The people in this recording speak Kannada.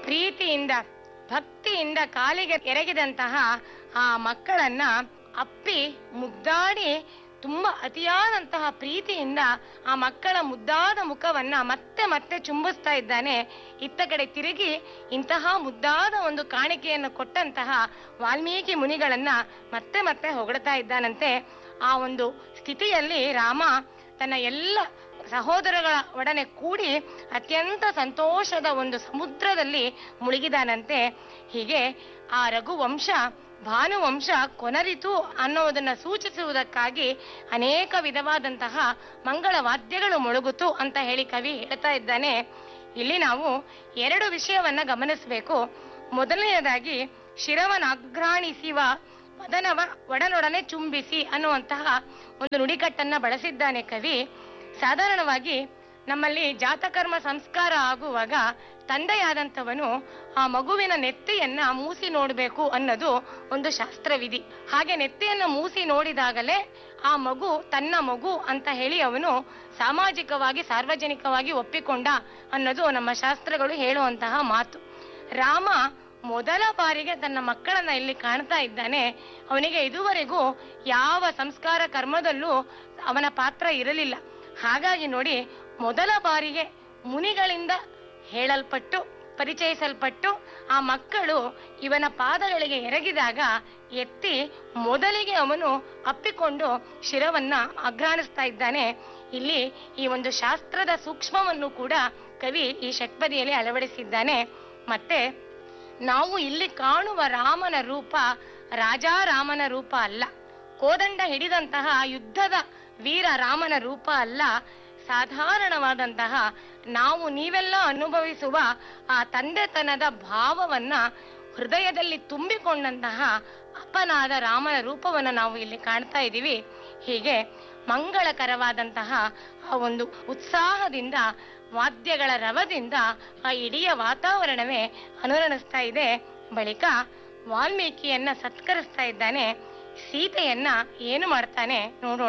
ಪ್ರೀತಿಯಿಂದ ಭಕ್ತಿಯಿಂದ ಕಾಲಿಗೆ ಎರಗಿದಂತಹ ಆ ಮಕ್ಕಳನ್ನ ಅಪ್ಪಿ ಮುದ್ದಾಡಿ ತುಂಬಾ ಅತಿಯಾದಂತಹ ಪ್ರೀತಿಯಿಂದ ಆ ಮಕ್ಕಳ ಮುದ್ದಾದ ಮುಖವನ್ನ ಮತ್ತೆ ಮತ್ತೆ ಚುಂಬಿಸ್ತಾ ಇದ್ದಾನೆ ಇತ್ತ ಕಡೆ ತಿರುಗಿ ಇಂತಹ ಮುದ್ದಾದ ಒಂದು ಕಾಣಿಕೆಯನ್ನು ಕೊಟ್ಟಂತಹ ವಾಲ್ಮೀಕಿ ಮುನಿಗಳನ್ನ ಮತ್ತೆ ಮತ್ತೆ ಹೊಗಳ್ತಾ ಇದ್ದಾನಂತೆ ಆ ಒಂದು ಸ್ಥಿತಿಯಲ್ಲಿ ರಾಮ ತನ್ನ ಎಲ್ಲ ಸಹೋದರಗಳ ಒಡನೆ ಕೂಡಿ ಅತ್ಯಂತ ಸಂತೋಷದ ಒಂದು ಸಮುದ್ರದಲ್ಲಿ ಮುಳುಗಿದಾನಂತೆ ಹೀಗೆ ಆ ರಘುವಂಶ ಭಾನುವಂಶ ಕೊನರಿತು ಅನ್ನೋದನ್ನ ಸೂಚಿಸುವುದಕ್ಕಾಗಿ ಅನೇಕ ವಿಧವಾದಂತಹ ಮಂಗಳ ವಾದ್ಯಗಳು ಮೊಳಗುತು ಅಂತ ಹೇಳಿ ಕವಿ ಹೇಳ್ತಾ ಇದ್ದಾನೆ ಇಲ್ಲಿ ನಾವು ಎರಡು ವಿಷಯವನ್ನ ಗಮನಿಸಬೇಕು ಮೊದಲನೆಯದಾಗಿ ಶಿರವನಾಘ್ರಾಣಿಸಿವ ಮದನವ ಒಡನೊಡನೆ ಚುಂಬಿಸಿ ಅನ್ನುವಂತಹ ಒಂದು ನುಡಿಕಟ್ಟನ್ನ ಬಳಸಿದ್ದಾನೆ ಕವಿ ಸಾಧಾರಣವಾಗಿ ನಮ್ಮಲ್ಲಿ ಜಾತಕರ್ಮ ಸಂಸ್ಕಾರ ಆಗುವಾಗ ತಂದೆಯಾದಂಥವನು ಆ ಮಗುವಿನ ನೆತ್ತಿಯನ್ನ ಮೂಸಿ ನೋಡಬೇಕು ಅನ್ನೋದು ಒಂದು ಶಾಸ್ತ್ರವಿಧಿ ಹಾಗೆ ನೆತ್ತಿಯನ್ನ ಮೂಸಿ ನೋಡಿದಾಗಲೇ ಆ ಮಗು ತನ್ನ ಮಗು ಅಂತ ಹೇಳಿ ಅವನು ಸಾಮಾಜಿಕವಾಗಿ ಸಾರ್ವಜನಿಕವಾಗಿ ಒಪ್ಪಿಕೊಂಡ ಅನ್ನೋದು ನಮ್ಮ ಶಾಸ್ತ್ರಗಳು ಹೇಳುವಂತಹ ಮಾತು ರಾಮ ಮೊದಲ ಬಾರಿಗೆ ತನ್ನ ಮಕ್ಕಳನ್ನ ಇಲ್ಲಿ ಕಾಣ್ತಾ ಇದ್ದಾನೆ ಅವನಿಗೆ ಇದುವರೆಗೂ ಯಾವ ಸಂಸ್ಕಾರ ಕರ್ಮದಲ್ಲೂ ಅವನ ಪಾತ್ರ ಇರಲಿಲ್ಲ ಹಾಗಾಗಿ ನೋಡಿ ಮೊದಲ ಬಾರಿಗೆ ಮುನಿಗಳಿಂದ ಹೇಳಲ್ಪಟ್ಟು ಪರಿಚಯಿಸಲ್ಪಟ್ಟು ಆ ಮಕ್ಕಳು ಇವನ ಪಾದಗಳಿಗೆ ಎರಗಿದಾಗ ಎತ್ತಿ ಮೊದಲಿಗೆ ಅವನು ಅಪ್ಪಿಕೊಂಡು ಶಿರವನ್ನ ಅಗ್ರಾಣಿಸ್ತಾ ಇದ್ದಾನೆ ಇಲ್ಲಿ ಈ ಒಂದು ಶಾಸ್ತ್ರದ ಸೂಕ್ಷ್ಮವನ್ನು ಕೂಡ ಕವಿ ಈ ಷಟ್ಪದಿಯಲ್ಲಿ ಅಳವಡಿಸಿದ್ದಾನೆ ಮತ್ತೆ ನಾವು ಇಲ್ಲಿ ಕಾಣುವ ರಾಮನ ರೂಪ ರಾಜಾರಾಮನ ರೂಪ ಅಲ್ಲ ಕೋದಂಡ ಹಿಡಿದಂತಹ ಯುದ್ಧದ ವೀರ ರಾಮನ ರೂಪ ಅಲ್ಲ ಸಾಧಾರಣವಾದಂತಹ ನಾವು ನೀವೆಲ್ಲ ಅನುಭವಿಸುವ ಆ ತಂದೆತನದ ಭಾವವನ್ನ ಹೃದಯದಲ್ಲಿ ತುಂಬಿಕೊಂಡಂತಹ ಅಪ್ಪನಾದ ರಾಮನ ರೂಪವನ್ನು ನಾವು ಇಲ್ಲಿ ಕಾಣ್ತಾ ಇದ್ದೀವಿ ಹೀಗೆ ಮಂಗಳಕರವಾದಂತಹ ಆ ಒಂದು ಉತ್ಸಾಹದಿಂದ ವಾದ್ಯಗಳ ರವದಿಂದ ಆ ಇಡೀ ವಾತಾವರಣವೇ ಅನುರಣಿಸ್ತಾ ಇದೆ ಬಳಿಕ ವಾಲ್ಮೀಕಿಯನ್ನ ಸತ್ಕರಿಸ್ತಾ ಇದ್ದಾನೆ ಸೀತೆಯನ್ನ ಏನು ಮಾಡ್ತಾನೆ ನೋಡೋಣ